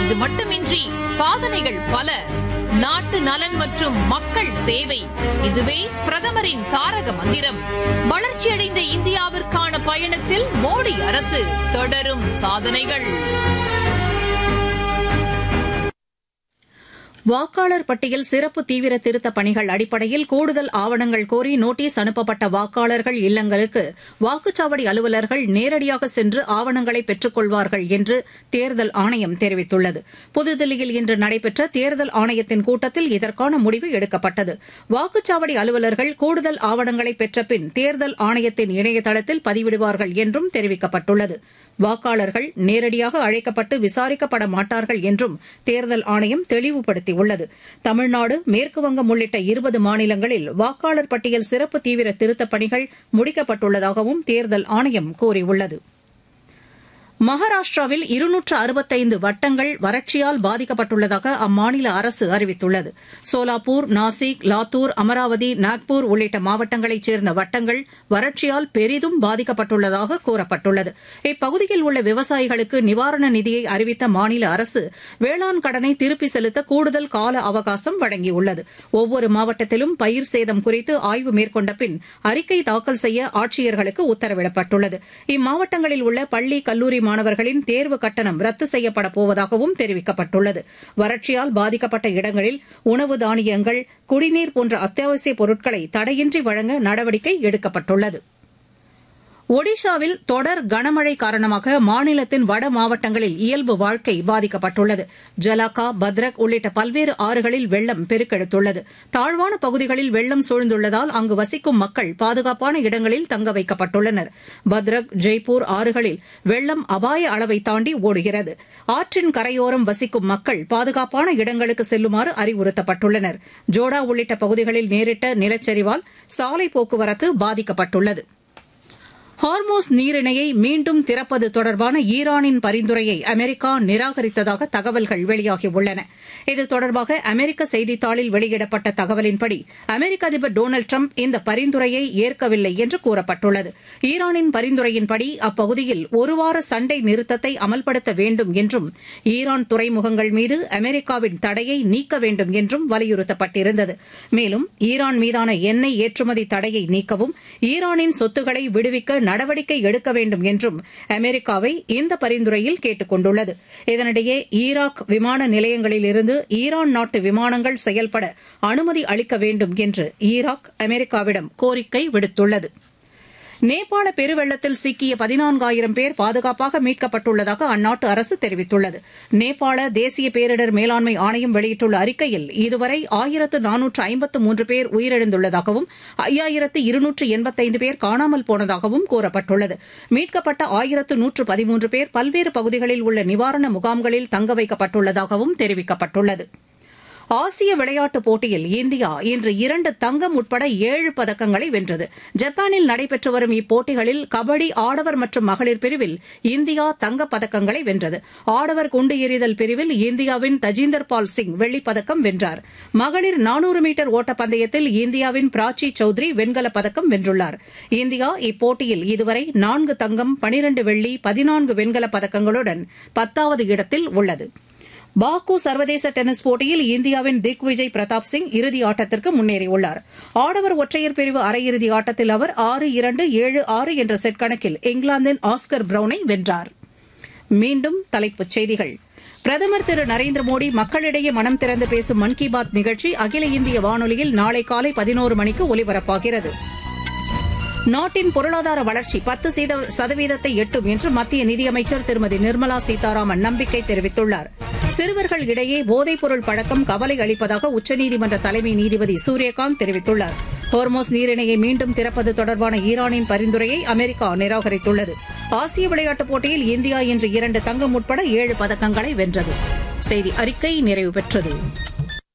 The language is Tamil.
இது மட்டுமின்றி சாதனைகள் பல நாட்டு நலன் மற்றும் மக்கள் சேவை இதுவே பிரதமரின் தாரக மந்திரம் வளர்ச்சியடைந்த இந்தியாவிற்கான பயணத்தில் மோடி அரசு தொடரும் சாதனைகள் வாக்காளர் பட்டியல் சிறப்பு தீவிர திருத்தப் பணிகள் அடிப்படையில் கூடுதல் ஆவணங்கள் கோரி நோட்டீஸ் அனுப்பப்பட்ட வாக்காளர்கள் இல்லங்களுக்கு வாக்குச்சாவடி அலுவலர்கள் நேரடியாக சென்று ஆவணங்களை பெற்றுக் கொள்வார்கள் என்று தேர்தல் ஆணையம் தெரிவித்துள்ளது புதுதில்லியில் இன்று நடைபெற்ற தேர்தல் ஆணையத்தின் கூட்டத்தில் இதற்கான முடிவு எடுக்கப்பட்டது வாக்குச்சாவடி அலுவலர்கள் கூடுதல் ஆவணங்களை பெற்ற பின் தேர்தல் ஆணையத்தின் இணையதளத்தில் பதிவிடுவார்கள் என்றும் தெரிவிக்கப்பட்டுள்ளது வாக்காளர்கள் நேரடியாக அழைக்கப்பட்டு விசாரிக்கப்பட மாட்டார்கள் என்றும் தேர்தல் ஆணையம் தெளிவுபடுத்தியுள்ளது தமிழ்நாடு மேற்குவங்கம் உள்ளிட்ட இருபது மாநிலங்களில் வாக்காளர் பட்டியல் சிறப்பு தீவிர திருத்தப் பணிகள் முடிக்கப்பட்டுள்ளதாகவும் தேர்தல் ஆணையம் கூறியுள்ளது மகாராஷ்டிராவில் இருநூற்று அறுபத்தைந்து வட்டங்கள் வறட்சியால் பாதிக்கப்பட்டுள்ளதாக அம்மாநில அரசு அறிவித்துள்ளது சோலாப்பூர் நாசிக் லாத்தூர் அமராவதி நாக்பூர் உள்ளிட்ட மாவட்டங்களைச் சேர்ந்த வட்டங்கள் வறட்சியால் பெரிதும் பாதிக்கப்பட்டுள்ளதாக கூறப்பட்டுள்ளது இப்பகுதியில் உள்ள விவசாயிகளுக்கு நிவாரண நிதியை அறிவித்த மாநில அரசு வேளாண் கடனை திருப்பி செலுத்த கூடுதல் கால அவகாசம் வழங்கியுள்ளது ஒவ்வொரு மாவட்டத்திலும் பயிர் சேதம் குறித்து ஆய்வு மேற்கொண்ட பின் அறிக்கை தாக்கல் செய்ய ஆட்சியர்களுக்கு உத்தரவிடப்பட்டுள்ளது இம்மாவட்டங்களில் உள்ள பள்ளி கல்லூரி மாணவர்களின் தேர்வு கட்டணம் ரத்து செய்யப்பட போவதாகவும் தெரிவிக்கப்பட்டுள்ளது வறட்சியால் பாதிக்கப்பட்ட இடங்களில் உணவு தானியங்கள் குடிநீர் போன்ற அத்தியாவசிய பொருட்களை தடையின்றி வழங்க நடவடிக்கை எடுக்கப்பட்டுள்ளது ஒடிஷாவில் தொடர் கனமழை காரணமாக மாநிலத்தின் வட மாவட்டங்களில் இயல்பு வாழ்க்கை பாதிக்கப்பட்டுள்ளது ஜலாக்கா பத்ரக் உள்ளிட்ட பல்வேறு ஆறுகளில் வெள்ளம் பெருக்கெடுத்துள்ளது தாழ்வான பகுதிகளில் வெள்ளம் சூழ்ந்துள்ளதால் அங்கு வசிக்கும் மக்கள் பாதுகாப்பான இடங்களில் தங்க வைக்கப்பட்டுள்ளனர் பத்ரக் ஜெய்ப்பூர் ஆறுகளில் வெள்ளம் அபாய அளவை தாண்டி ஓடுகிறது ஆற்றின் கரையோரம் வசிக்கும் மக்கள் பாதுகாப்பான இடங்களுக்கு செல்லுமாறு அறிவுறுத்தப்பட்டுள்ளனர் ஜோடா உள்ளிட்ட பகுதிகளில் நேரிட்ட நிலச்சரிவால் சாலை போக்குவரத்து பாதிக்கப்பட்டுள்ளது ஹார்மோஸ் நீரிணையை மீண்டும் திறப்பது தொடர்பான ஈரானின் பரிந்துரையை அமெரிக்கா நிராகரித்ததாக தகவல்கள் வெளியாகியுள்ளன இது தொடர்பாக அமெரிக்க செய்தித்தாளில் வெளியிடப்பட்ட தகவலின்படி அமெரிக்க அதிபர் டொனால்டு டிரம்ப் இந்த பரிந்துரையை ஏற்கவில்லை என்று கூறப்பட்டுள்ளது ஈரானின் பரிந்துரையின்படி அப்பகுதியில் ஒருவார சண்டை நிறுத்தத்தை அமல்படுத்த வேண்டும் என்றும் ஈரான் துறைமுகங்கள் மீது அமெரிக்காவின் தடையை நீக்க வேண்டும் என்றும் வலியுறுத்தப்பட்டிருந்தது மேலும் ஈரான் மீதான எண்ணெய் ஏற்றுமதி தடையை நீக்கவும் ஈரானின் சொத்துக்களை விடுவிக்க நடவடிக்கை எடுக்க வேண்டும் என்றும் அமெரிக்காவை இந்த பரிந்துரையில் கேட்டுக் கொண்டுள்ளது இதனிடையே ஈராக் விமான நிலையங்களிலிருந்து ஈரான் நாட்டு விமானங்கள் செயல்பட அனுமதி அளிக்க வேண்டும் என்று ஈராக் அமெரிக்காவிடம் கோரிக்கை விடுத்துள்ளது நேபாள பெருவெள்ளத்தில் சிக்கிய பதினான்காயிரம் பேர் பாதுகாப்பாக மீட்கப்பட்டுள்ளதாக அந்நாட்டு அரசு தெரிவித்துள்ளது நேபாள தேசிய பேரிடர் மேலாண்மை ஆணையம் வெளியிட்டுள்ள அறிக்கையில் இதுவரை ஆயிரத்து நானூற்று ஐம்பத்து மூன்று பேர் உயிரிழந்துள்ளதாகவும் ஐயாயிரத்து இருநூற்று எண்பத்தைந்து பேர் காணாமல் போனதாகவும் கூறப்பட்டுள்ளது மீட்கப்பட்ட ஆயிரத்து நூற்று பதிமூன்று பேர் பல்வேறு பகுதிகளில் உள்ள நிவாரண முகாம்களில் தங்க வைக்கப்பட்டுள்ளதாகவும் தெரிவிக்கப்பட்டுள்ளது ஆசிய விளையாட்டுப் போட்டியில் இந்தியா இன்று இரண்டு தங்கம் உட்பட ஏழு பதக்கங்களை வென்றது ஜப்பானில் நடைபெற்று வரும் இப்போட்டிகளில் கபடி ஆடவர் மற்றும் மகளிர் பிரிவில் இந்தியா தங்கப் பதக்கங்களை வென்றது ஆடவர் குண்டு எறிதல் பிரிவில் இந்தியாவின் தஜிந்தர் பால் சிங் வெள்ளிப் பதக்கம் வென்றார் மகளிர் நானூறு மீட்டர் ஓட்டப்பந்தயத்தில் இந்தியாவின் பிராச்சி சௌத்ரி வெண்கலப் பதக்கம் வென்றுள்ளார் இந்தியா இப்போட்டியில் இதுவரை நான்கு தங்கம் பனிரண்டு வெள்ளி பதினான்கு வெண்கலப் பதக்கங்களுடன் பத்தாவது இடத்தில் உள்ளது பாக்கு சர்வதேச டென்னிஸ் போட்டியில் இந்தியாவின் திக் விஜய் பிரதாப் சிங் இறுதி ஆட்டத்திற்கு முன்னேறியுள்ளார் ஆடவர் ஒற்றையர் பிரிவு அரையிறுதி ஆட்டத்தில் அவர் ஆறு இரண்டு ஏழு ஆறு என்ற செட் கணக்கில் இங்கிலாந்தின் ஆஸ்கர் பிரவுனை வென்றார் மீண்டும் தலைப்புச் செய்திகள் பிரதமர் திரு நரேந்திர மோடி மக்களிடையே மனம் திறந்து பேசும் மன் கி பாத் நிகழ்ச்சி அகில இந்திய வானொலியில் நாளை காலை பதினோரு மணிக்கு ஒலிபரப்பாகிறது நாட்டின் பொருளாதார வளர்ச்சி பத்து சதவீதத்தை எட்டும் என்று மத்திய நிதியமைச்சர் திருமதி நிர்மலா சீதாராமன் நம்பிக்கை தெரிவித்துள்ளார் சிறுவர்கள் இடையே போதைப்பொருள் பழக்கம் கவலை அளிப்பதாக உச்சநீதிமன்ற தலைமை நீதிபதி சூரியகாந்த் தெரிவித்துள்ளார் ஹோர்மோஸ் நீரிணையை மீண்டும் திறப்பது தொடர்பான ஈரானின் பரிந்துரையை அமெரிக்கா நிராகரித்துள்ளது ஆசிய விளையாட்டுப் போட்டியில் இந்தியா இன்று இரண்டு தங்கம் உட்பட ஏழு பதக்கங்களை வென்றது செய்தி அறிக்கை நிறைவு பெற்றது